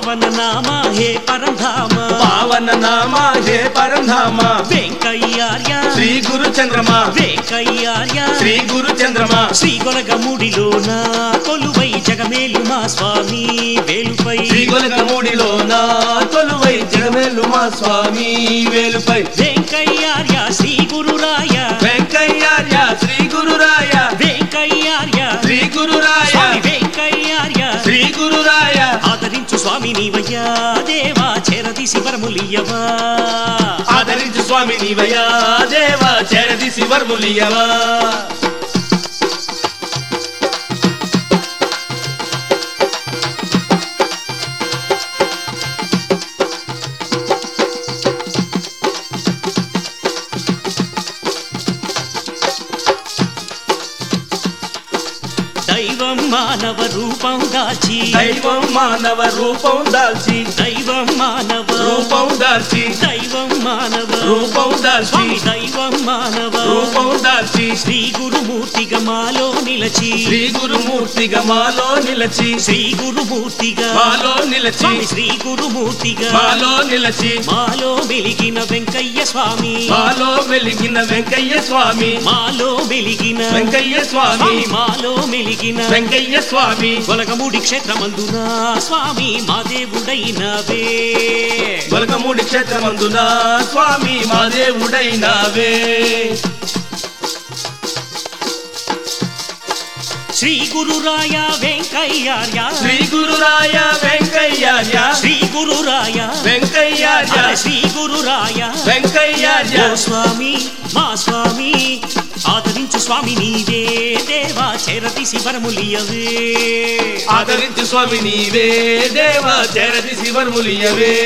పావన నామ హే పరంధామ పావన నామ హే పరంధామ వెంకయ్యార్య శ్రీ గురు చంద్రమా వెంకయ్యార్య శ్రీ గురు చంద్రమా శ్రీ గొలగముడిలోన కొలువై జగమేలు మా స్వామి వేలుపై శ్రీ గొలగముడిలో నా కొలువై జగమేలు మా స్వామి వేలుపై వెంకయ్యార్య శ్రీ గురురాయ వెంకయ్యార్య శ్రీ గురురాయ వెంకయ్యార్య శ్రీ గురురాయ స్వామి వెంకయ్యార్య శ్రీ గురురాయ ఆదరించు స్వామి నీవయ్యా దేవా చేరదీసి వరములియవా ఆదరించు స్వామి నీవయ్యా దేవ చేరది శివర్ములియవా దైవం మానవ రూపం దాల్చి దైవం మానవ రూపం దాల్చి దైవం మానవ రూపం దాల్చి దైవం మానవ రూపం దాల్చి స్వామి దైవం మానవ రూపం దాల్చి శ్రీ గురుమూర్తిగా మాలో నిలచి శ్రీ గురుమూర్తిగా మాలో నిలచి శ్రీ గురుమూర్తిగా మాలో నిలచి స్వామి శ్రీ గురుమూర్తిగా మాలో నిలచి మాలో వెలిగిన వెంకయ్య స్వామి మాలో వెలిగిన వెంకయ్య స్వామి మాలో వెలిగిన వెంకయ్య స్వామి స్వామి మాలో మెలిగిన వెంకయ్య స్వామి గొలగముడి క్షేత్రమందున స్వామి మా దేవుడైనవే బలకమూడి క్షేత్రమందున స్వామి మా దేవుడైనావే శ్రీ గురురాయ వెంకయ్యార్య శ్రీ గురురాయ వెంకయ్యార్య శ్రీ గురురాయ వెంకయ్యార్య అరే శ్రీ గురురాయ వెంకయ్యార్య ఓ స్వామి మా స్వామి ఆదరించు స్వామి నీవే దేవా చేరతీసి వరములియవే ఆదరించు స్వామి నీవే దేవ చేరది శివర్ములియవే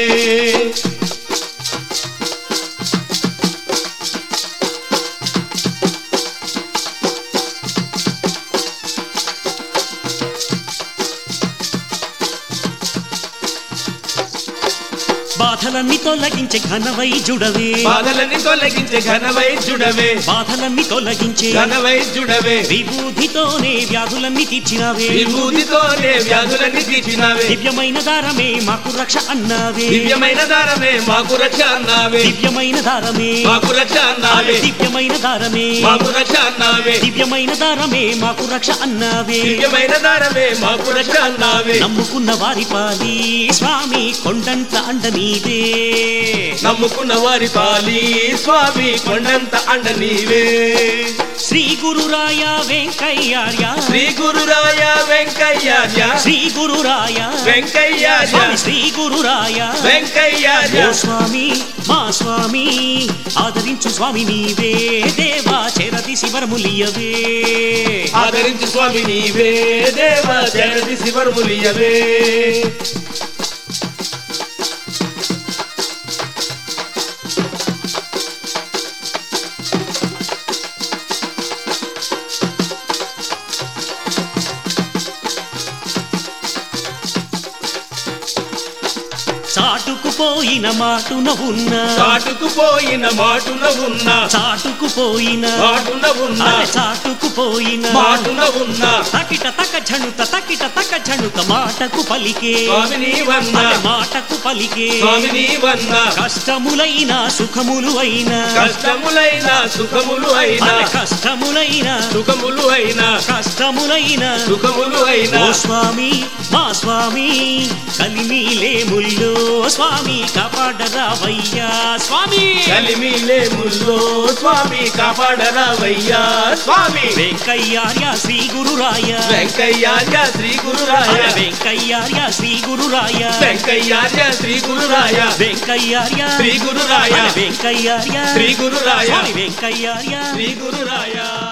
బాధలన్నీ తొలగించే ఘనవై జుడవే బాధలని తొలగించే ఘనవై జుడవే బాధలన్నీ తొలగించే ఘనవై జుడవే విభూతితోనే వ్యాధులన్నీ తీర్చినవే విభూతితోనే వ్యాధులన్నీ తీర్చినావే దివ్యమైన దారమే మాకు రక్ష అన్నావే దివ్యమైన దారమే మాకు రక్ష అన్నావే దివ్యమైన దారమే మాకు రక్ష అన్నావే దివ్యమైన దారమే మాకు రక్ష అన్నావే దివ్యమైన దారమే మాకు రక్ష అన్నావే దివ్యమైన దారమే మాకు రక్ష అన్నావే నమ్ముకున్న వారి పాలి స్వామి కొండంత అండ నీవే నమ్ముకున్న వారి పాలి స్వామి కొండంత అండ నీవే శ్రీ గురురాయ వెంకయ్యార్య శ్రీ గురురాయ వెంకయ్యార్య శ్రీ గురురాయ వెంకయ్యార్య స్వామి శ్రీ గురురాయ వెంకయ్యార్య ఓ స్వామి మా స్వామి ఆదరించు స్వామి నీవే దేవా చేరతి శివరములియవే ఆదరించు స్వామి నీవే దేవ జగతి శివర్ములియవే చాటుకుపోయిన మాటున ఉన్న చాటుకుపోయిన మాటున ఉన్న చాటుకుపోయిన మాటున ఉన్న అరే చాటుకుపోయిన మాటున ఉన్న తకిట తక ఝణుత తకిట తక ఝణుత మాటకు పలికే స్వామిని వన్న అరే మాటకు పలికే స్వామిని వన్న కష్టములైన సుఖములు అయినా కష్టములైన సుఖములు అయిన అరే కష్టములైన సుఖములు అయిన కష్టములైన సుఖములు అయిన ఓ స్వామి మా స్వామి కలిమిలే ముల్లో స్వామి కాపాడరావయ్యా స్వామి కలిమిలే ముల్లో స్వామి కాపాడరావయ్యా స్వామి వెంకయ్యార్య శ్రీ గురురాయ వెంకయ్యార్య శ్రీ గురురాయ అరే వెంకయ్యార్య శ్రీ గురురాయ వెంకయ్యార్య శ్రీ గురురాయ వెంకయ్యార్య శ్రీ గురురాయ అరే వెంకయ్యార్య శ్రీ గురురాయ స్వామి వెంకయ్యార్య శ్రీ గురురాయ